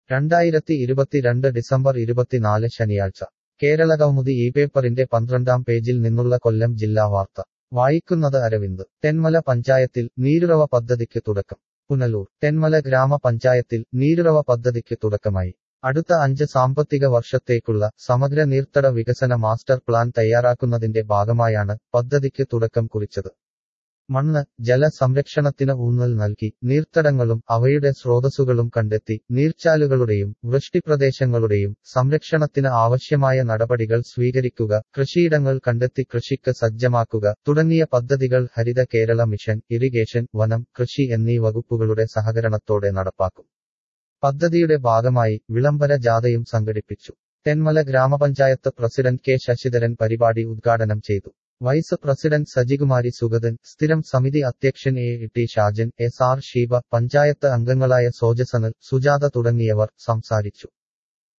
രണ്ടായിരത്തി ഇരുപത്തിരണ്ട് ഡിസംബർ ഇരുപത്തിനാല് ശനിയാഴ്ച കേരളകൗമുദി ഈ പേപ്പറിന്റെ പന്ത്രണ്ടാം പേജിൽ നിന്നുള്ള കൊല്ലം ജില്ലാ വാർത്ത വായിക്കുന്നത് അരവിന്ദ് തെന്മല പഞ്ചായത്തിൽ നീരുറവ പദ്ധതിക്ക് തുടക്കം പുനലൂർ തെന്മല ഗ്രാമപഞ്ചായത്തിൽ നീരുറവ പദ്ധതിക്ക് തുടക്കമായി അടുത്ത അഞ്ച് സാമ്പത്തിക വർഷത്തേക്കുള്ള സമഗ്ര നീർത്തട വികസന മാസ്റ്റർ പ്ലാൻ തയ്യാറാക്കുന്നതിന്റെ ഭാഗമായാണ് പദ്ധതിക്ക് തുടക്കം കുറിച്ചത് മണ്ണ് ജല സംരക്ഷണത്തിന് ഊന്നൽ നൽകി നീർത്തടങ്ങളും അവയുടെ സ്രോതസ്സുകളും കണ്ടെത്തി നീർച്ചാലുകളുടെയും വൃഷ്ടിപ്രദേശങ്ങളുടെയും സംരക്ഷണത്തിന് ആവശ്യമായ നടപടികൾ സ്വീകരിക്കുക കൃഷിയിടങ്ങൾ കണ്ടെത്തി കൃഷിക്ക് സജ്ജമാക്കുക തുടങ്ങിയ പദ്ധതികൾ ഹരിത കേരള മിഷൻ ഇറിഗേഷൻ വനം കൃഷി എന്നീ വകുപ്പുകളുടെ സഹകരണത്തോടെ നടപ്പാക്കും പദ്ധതിയുടെ ഭാഗമായി വിളംബര ജാഥയും സംഘടിപ്പിച്ചു തെന്മല ഗ്രാമപഞ്ചായത്ത് പ്രസിഡന്റ് കെ ശശിധരൻ പരിപാടി ഉദ്ഘാടനം ചെയ്തു വൈസ് പ്രസിഡന്റ് സജികുമാരി സുഗതൻ സ്ഥിരം സമിതി അധ്യക്ഷൻ A T Shajan S R Sheeba panchayat അംഗങ്ങളായ സോജസനൽ സുജാത തുടങ്ങിയവർ സംസാരിച്ചു